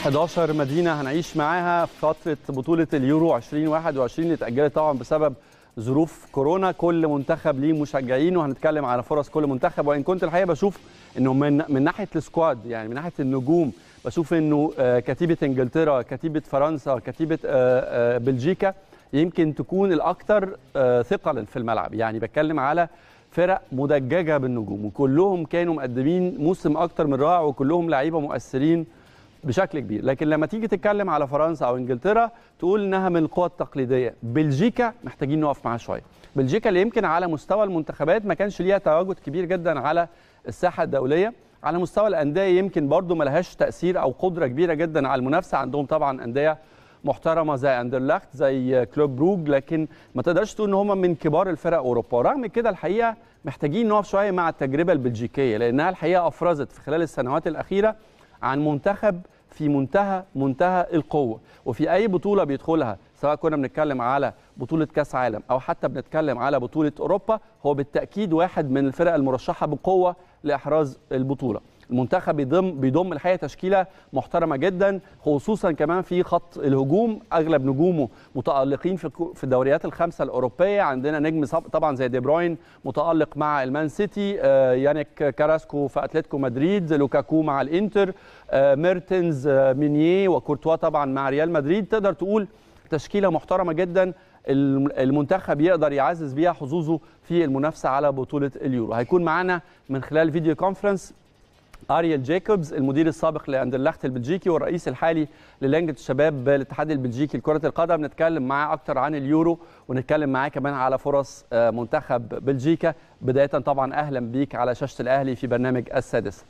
11 مدينة هنعيش معاها في فترة بطولة اليورو 2021 اللي اتأجلت طبعا بسبب ظروف كورونا كل منتخب ليه مشجعين وهنتكلم على فرص كل منتخب وان كنت الحقيقه بشوف انه من من ناحيه السكواد يعني من ناحيه النجوم بشوف انه كتيبه انجلترا كتيبه فرنسا كتيبه بلجيكا يمكن تكون الاكثر ثقلا في الملعب يعني بتكلم على فرق مدججه بالنجوم وكلهم كانوا مقدمين موسم اكتر من رائع وكلهم لعيبه مؤثرين بشكل كبير لكن لما تيجي تتكلم على فرنسا او انجلترا تقول انها من القوى التقليديه بلجيكا محتاجين نقف معاها شويه بلجيكا اللي يمكن على مستوى المنتخبات ما كانش ليها تواجد كبير جدا على الساحه الدوليه على مستوى الانديه يمكن برضو ما لهاش تاثير او قدره كبيره جدا على المنافسه عندهم طبعا انديه محترمه زي اندرلخت زي كلوب بروج لكن ما تقدرش تقول ان هم من كبار الفرق اوروبا ورغم كده الحقيقه محتاجين نقف شويه مع التجربه البلجيكيه لانها الحقيقه افرزت في خلال السنوات الاخيره عن منتخب في منتهى منتهى القوه وفي اي بطوله بيدخلها سواء كنا بنتكلم على بطوله كاس عالم او حتى بنتكلم على بطوله اوروبا هو بالتاكيد واحد من الفرق المرشحه بقوه لاحراز البطوله المنتخب بيضم بيضم الحقيقه تشكيله محترمه جدا خصوصا كمان في خط الهجوم اغلب نجومه متالقين في في الدوريات الخمسه الاوروبيه عندنا نجم طبعا زي دي بروين متالق مع المان سيتي آه يانيك كاراسكو في اتلتيكو مدريد لوكاكو مع الانتر آه ميرتنز آه مينيه وكورتوا طبعا مع ريال مدريد تقدر تقول تشكيله محترمه جدا المنتخب يقدر يعزز بيها حظوظه في المنافسه على بطوله اليورو هيكون معانا من خلال فيديو كونفرنس اريل جاكوبز المدير السابق لاندرلخت البلجيكي والرئيس الحالي للجنه الشباب الاتحاد البلجيكي لكره القدم نتكلم معاه اكتر عن اليورو ونتكلم معاه كمان على فرص منتخب بلجيكا بدايه طبعا اهلا بيك على شاشه الاهلي في برنامج السادس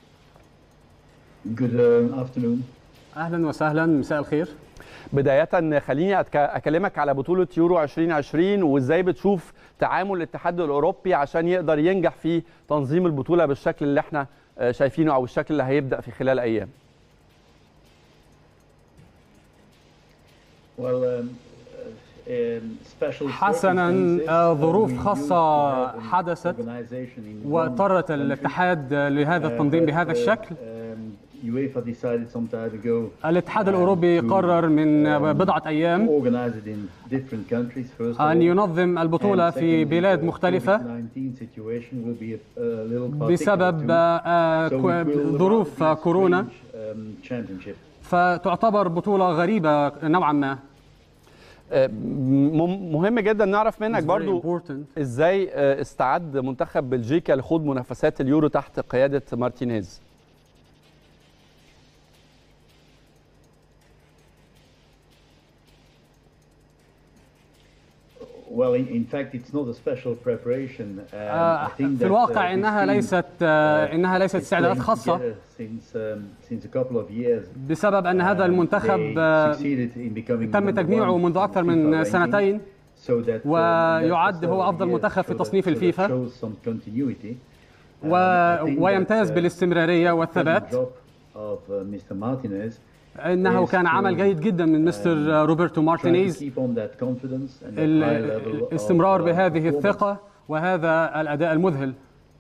Good afternoon. اهلا وسهلا مساء الخير بداية خليني أكلمك على بطولة يورو 2020 وإزاي بتشوف تعامل الاتحاد الأوروبي عشان يقدر ينجح في تنظيم البطولة بالشكل اللي احنا شايفينه أو الشكل اللي هيبدأ في خلال أيام حسنا ظروف خاصة حدثت واضطرت الاتحاد لهذا التنظيم بهذا الشكل الاتحاد الأوروبي قرر من بضعة أيام أن ينظم البطولة في بلاد مختلفة بسبب ظروف كورونا فتعتبر بطولة غريبة نوعا ما مهم جدا نعرف منك برضو ازاي استعد منتخب بلجيكا لخوض منافسات اليورو تحت قيادة مارتينيز Well, in fact, it's not a special preparation. Um, uh, في الواقع uh, انها ليست uh, انها ليست استعدادات خاصه since, um, since a couple of years. بسبب ان هذا المنتخب تم تجميعه منذ اكثر من سنتين ويعد هو افضل منتخب في تصنيف الفيفا و... ويمتاز بالاستمراريه والثبات انه كان عمل جيد جدا من مستر روبرتو مارتينيز الاستمرار بهذه الثقه وهذا الاداء المذهل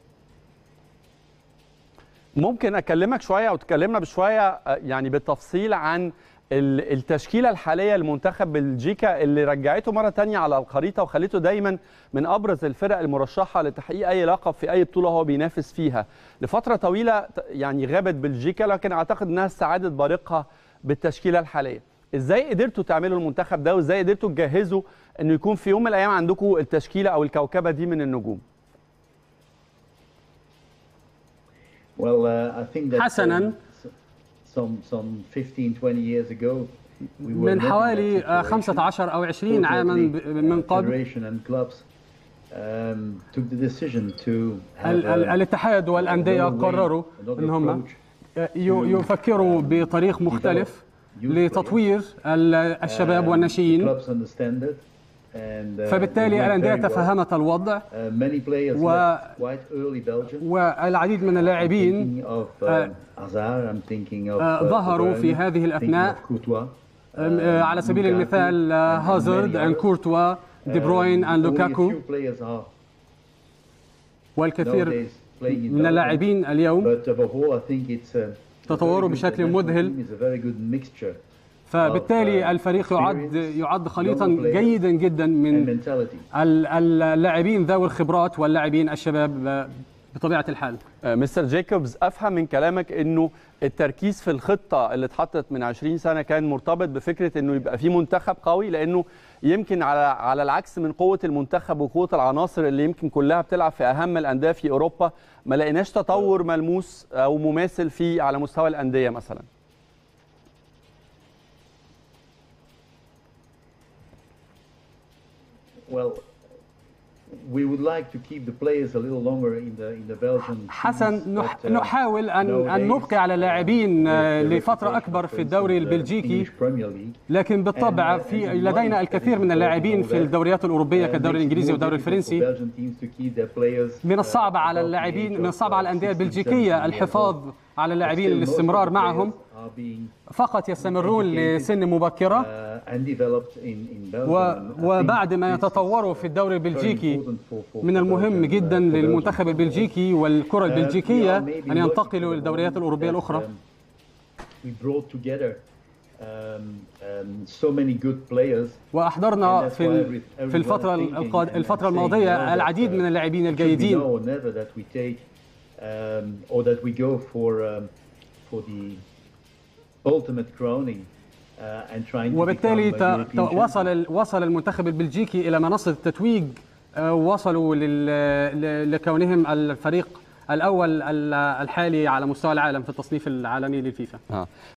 ممكن اكلمك شويه او تكلمنا بشويه يعني بالتفصيل عن التشكيله الحاليه لمنتخب بلجيكا اللي رجعته مره ثانيه على الخريطه وخليته دايما من ابرز الفرق المرشحه لتحقيق اي لقب في اي بطوله هو بينافس فيها لفتره طويله يعني غابت بلجيكا لكن اعتقد انها استعادت بارقها بالتشكيله الحاليه ازاي قدرتوا تعملوا المنتخب ده وازاي قدرتوا تجهزوا انه يكون في يوم من الايام عندكم التشكيله او الكوكبه دي من النجوم well, uh, I think that, حسنا some, some 15, 20 years ago من حوالي 15 أو 20 عاما من قبل الاتحاد والأندية قرروا أن هم يفكروا بطريق مختلف لتطوير الشباب والناشئين فبالتالي الأندية تفهمت الوضع و... والعديد من اللاعبين ظهروا في هذه الأثناء على سبيل المثال هازارد أن كورتوا دي بروين أن لوكاكو والكثير من اللاعبين اليوم تطوره بشكل مذهل فبالتالي الفريق يعد يعد خليطا جيدا جدا من اللاعبين ذوي الخبرات واللاعبين الشباب بطبيعه الحال مستر جيكوبز افهم من كلامك انه التركيز في الخطه اللي اتحطت من 20 سنه كان مرتبط بفكره انه يبقى في منتخب قوي لانه يمكن على على العكس من قوه المنتخب وقوه العناصر اللي يمكن كلها بتلعب في اهم الانديه في اوروبا ما لقيناش تطور ملموس او مماثل فيه على مستوى الانديه مثلا Well, we would like to keep the players a little longer in the in the Belgian حسن نح نحاول ان ان نبقي على اللاعبين لفتره اكبر في الدوري البلجيكي لكن بالطبع في لدينا الكثير من اللاعبين في الدوريات الاوروبيه كالدوري الانجليزي والدوري الفرنسي من الصعب على اللاعبين من الصعب على الانديه البلجيكيه الحفاظ على اللاعبين الاستمرار معهم فقط يستمرون لسن مبكرة وبعد ما يتطوروا في الدوري البلجيكي من المهم جدا للمنتخب البلجيكي والكرة البلجيكية أن ينتقلوا للدوريات الأوروبية الأخرى واحضرنا في في الفتره الفتره الماضيه العديد من اللاعبين الجيدين وبالتالي وصل وصل المنتخب البلجيكي الى منصه التتويج وصلوا لكونهم الفريق الاول الحالي على مستوى العالم في التصنيف العالمي للفيفا آه.